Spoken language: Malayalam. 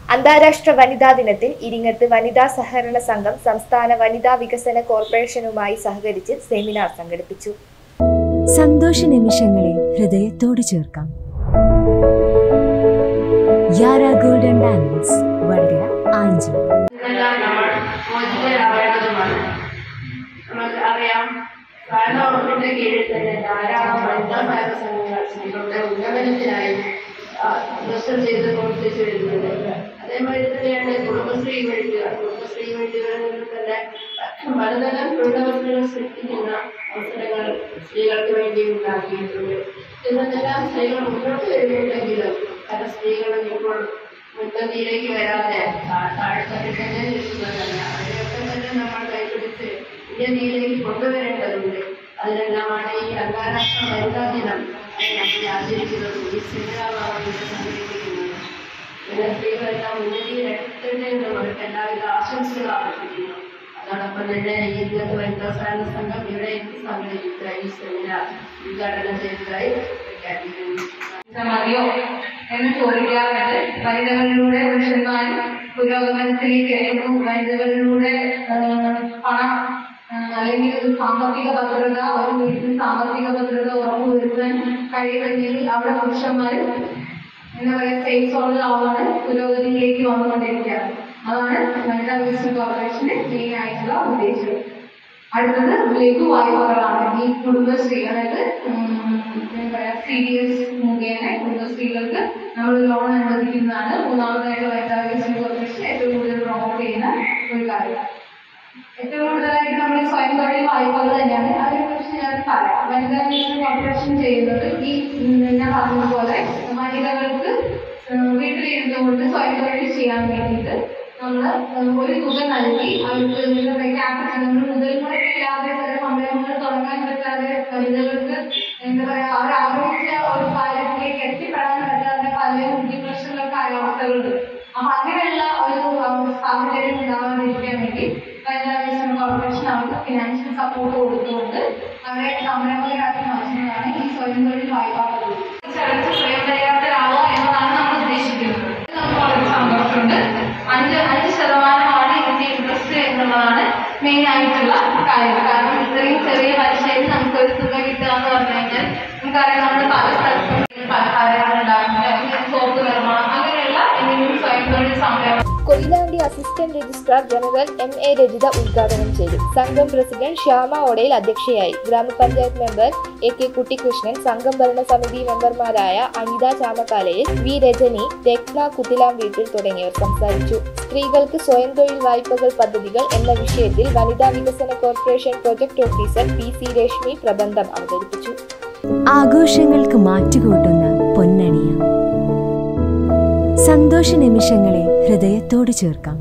അന്താരാഷ്ട്ര വനിതാ ദിനത്തിൽ ഇരിങ്ങത്ത് വനിതാ സഹകരണ സംഘം സംസ്ഥാന വനിതാ വികസന കോർപ്പറേഷനുമായി സഹകരിച്ച് സെമിനാർ സംഘടിപ്പിച്ചു സന്തോഷ നിമിഷങ്ങളെ ഹൃദയത്തോട് ചേർക്കാം യാര ഗോൾഡൻ ഡയമണ്ട്സ് വടകര ആഞ്ചി ഇതെല്ലാം നമ്മൾ മോചിതരാവേണ്ടതുമാണ് നമുക്ക് അറിയാം ഭരണവകുപ്പിന്റെ കീഴിൽ തന്നെ ധാരാളം വനിതാ സഹകരണ സംഘങ്ങൾ സ്ത്രീകളുടെ ഉന്നമനത്തിനായി ആ, നൃത്തം ചെയ്ത് പ്രവർത്തിച്ചു വരുന്നുണ്ട് അതേമാതിരി തന്നെയാണ് കുടുംബശ്രീ വേണ്ടികൾ കുടുംബശ്രീ വേണ്ടികളിൽ നിന്ന് തന്നെ പലതരം തൊഴിലവസരങ്ങൾ സൃഷ്ടിക്കുന്ന അവസരങ്ങൾ സ്ത്രീകൾക്ക് വേണ്ടി ഉണ്ടാക്കിയിട്ടുണ്ട് ഇതെല്ലാം സ്ത്രീകൾ മുന്നോട്ട് വരുന്നുണ്ടെങ്കിലും പല സ്ത്രീകളും ഇപ്പോൾ മുൻപന്തിയിലേക്ക് വരാതെ താ- താഴെത്തട്ടിൽ തന്നെ നിൽക്കുന്നതല്ല അവരെയൊക്കെ തന്നെ നമ്മൾ കൈപിടിച്ച് ഉന്നതിയിലേക്ക് കൊണ്ടുവരേണ്ടതുണ്ട് അതിനെല്ലാമാണ് ഈ അന്താരാഷ്ട്ര വനിതാ ദിനം അത് നമ്മൾ ആചരിക്കുന്നത് ഈ സെമിനാറാണ് ഇവിടെ സംഘടിപ്പിക്കുന്നത് പിന്നെ സ്ത്രീകളെല്ലാം ഉന്നതിയിൽ എത്തട്ടെ എന്ന് അവർക്ക് എല്ലാവിധ ആശംസകൾ അർപ്പിക്കുന്നു അതോടൊപ്പം തന്നെ ഈ ഇന്നത്തെ വനിതാ സഹകരണ സംഘം ഇവിടെ എത്തി സംഘടിപ്പിച്ച ഈ സെമിനാർ ഉദ്ഘാടനം ചെയ്തതായി പ്രഖ്യാപിക്കുന്നു മതിയോ എന്ന് ചോദിക്കാറുണ്ട് വനിതകളിലൂടെ പുരുഷന്മാരും പുരോഗമനത്തിലേക്ക് എത്തുന്നു വനിതകളിലൂടെ ആ, പണം ആ, അല്ലെങ്കിൽ ഒരു സാമ്പത്തിക ഭദ്രത ഒരു വീട്ടിൽ സാമ്പത്തിക ഭദ്രത ഉറപ്പുവരുത്താൻ കഴിയുമെങ്കിൽ അവിടെ പുരുഷന്മാരും എന്താ പറയുക സേഫ് സോണിലാവാണ് പുരോഗതിയിലേക്ക് വന്നുകൊണ്ടിരിക്കുകയാണ് അതാണ് വനിതാ വികസന കോർപ്പറേഷന്റെ മെയിൻ ആയിട്ടുള്ള ഉദ്ദേശം അടുത്തത് ലഘു വായ്പകളാണ് ഈ കുടുംബശ്രീ അതായത് ഉം, എന്താ പറയാ സി ഡി എസ് മുഖേന കുടുംബശ്രീകൾക്ക് നമ്മൾ ലോൺ അനുവദിക്കുന്നതാണ് മൂന്നാമതായിട്ട് വനിതാ വികസന കോർപ്പറേഷൻ ഏറ്റവും കൂടുതൽ പ്രൊമോട്ട് ചെയ്യുന്ന ഒരു കാര്യം ഏറ്റവും കൂടുതലായിട്ട് നമ്മൾ സ്വയം തൊഴിൽ വായ്പകൾ തന്നെയാണ് അതിനെക്കുറിച്ച് ഞാൻ പറയാം വനിതാ വികസന കോർപ്പറേഷൻ ചെയ്യുന്നത് ഈ ഉം, ഞാൻ പറഞ്ഞതുപോലെ വനിതകൾക്ക് ഉം, വീട്ടിലിരുന്നു കൊണ്ട് സ്വയം തൊഴിൽ ചെയ്യാൻ വേണ്ടിയിട്ട് നമ്മൾ ഒരു തുക നൽകി അവർക്ക് എന്താ പറയുക ക്യാപിറ്റൽ നമ്മൾ മുതൽ മുടക്കില്ലാതെ ചില സംരംഭങ്ങൾ തുടങ്ങാൻ പറ്റാതെ വനിതകൾക്ക് എന്താ പറയാ അവർ ആഗ്രഹിച്ച ഒരു കാര്യത്തിലേക്ക് എത്തിപ്പെടാൻ പറ്റാതെ പലരും ഡിപ്രഷനിലൊക്കെ ആയ അവസ്ഥകളുണ്ട് അപ്പൊ അങ്ങനെയുള്ള ഒരു ഉം, സാഹചര്യം ഉണ്ടാവാതിരിക്കാൻ വേണ്ടി വനിതാ വികസന കോർപ്പറേഷൻ അവർക്ക് ഫിനാൻഷ്യൽ സപ്പോർട്ട് കൊടുത്തുകൊണ്ട് അവരെ സംരംഭകരാക്കി മാറ്റുന്നതാണ് ഈ സ്വയം തൊഴിൽ വായ്പാ പദ്ധതി ചെറുത്ത് സ്വയം പര്യാപ്തരാവുക എന്നതാണ് നമ്മൾ ഉദ്ദേശിക്കുന്നത് ഇത് നമുക്ക് വളരെ സന്തോഷമുണ്ട് അഞ്ച് അഞ്ച് ശതമാനമാണ് ഇതിന്റെ ഇൻട്രസ്റ്റ് എന്നുള്ളതാണ് മെയിൻ ആയിട്ടുള്ള കാര്യം കാരണം ഇത്രയും ചെറിയ പലിശയിൽ നമുക്ക് ഒരു തുക കിട്ടുക എന്ന് പറഞ്ഞു കഴിഞ്ഞാൽ നമുക്കറിയാം നമ്മൾ പല സ്ഥലത്തും പല കാര്യങ്ങൾ ഉണ്ടാകുന്നത് അല്ലെങ്കിൽ സോപ്പ് നിർമ്മാണം അങ്ങനെയുള്ള എന്തെങ്കിലും സ്വയം തൊഴിൽ സംരംഭം Koyilandy assistant registrar general M A Rajitha ഉദ്ഘാടനം ചെയ്തു സംഘം പ്രസിഡന്റ് ശ്യാമ ഓടയിൽ അധ്യക്ഷയായി ഗ്രാമപഞ്ചായത്ത് മെമ്പർ എ കെ കുട്ടികൃഷ്ണൻ സംഘം ഭരണസമിതി മെമ്പർമാരായ അനിത ചാമക്കാലയിൽ വി രജനി രത്ന കുട്ടിലാം വീട്ടിൽ തുടങ്ങിയവർ സംസാരിച്ചു സ്ത്രീകൾക്ക് സ്വയം തൊഴിൽ വായ്പകൾ പദ്ധതികൾ എന്ന വിഷയത്തിൽ വനിതാ വികസന corporation project officer P C Reshmi പ്രബന്ധം അവതരിപ്പിച്ചു ആഘോഷങ്ങൾക്ക് മാറ്റുകൂട്ടുന്ന പൊന്നണിയ സന്തോഷ നിമിഷങ്ങളെ ഹൃദയത്തോട് ചേർക്കാം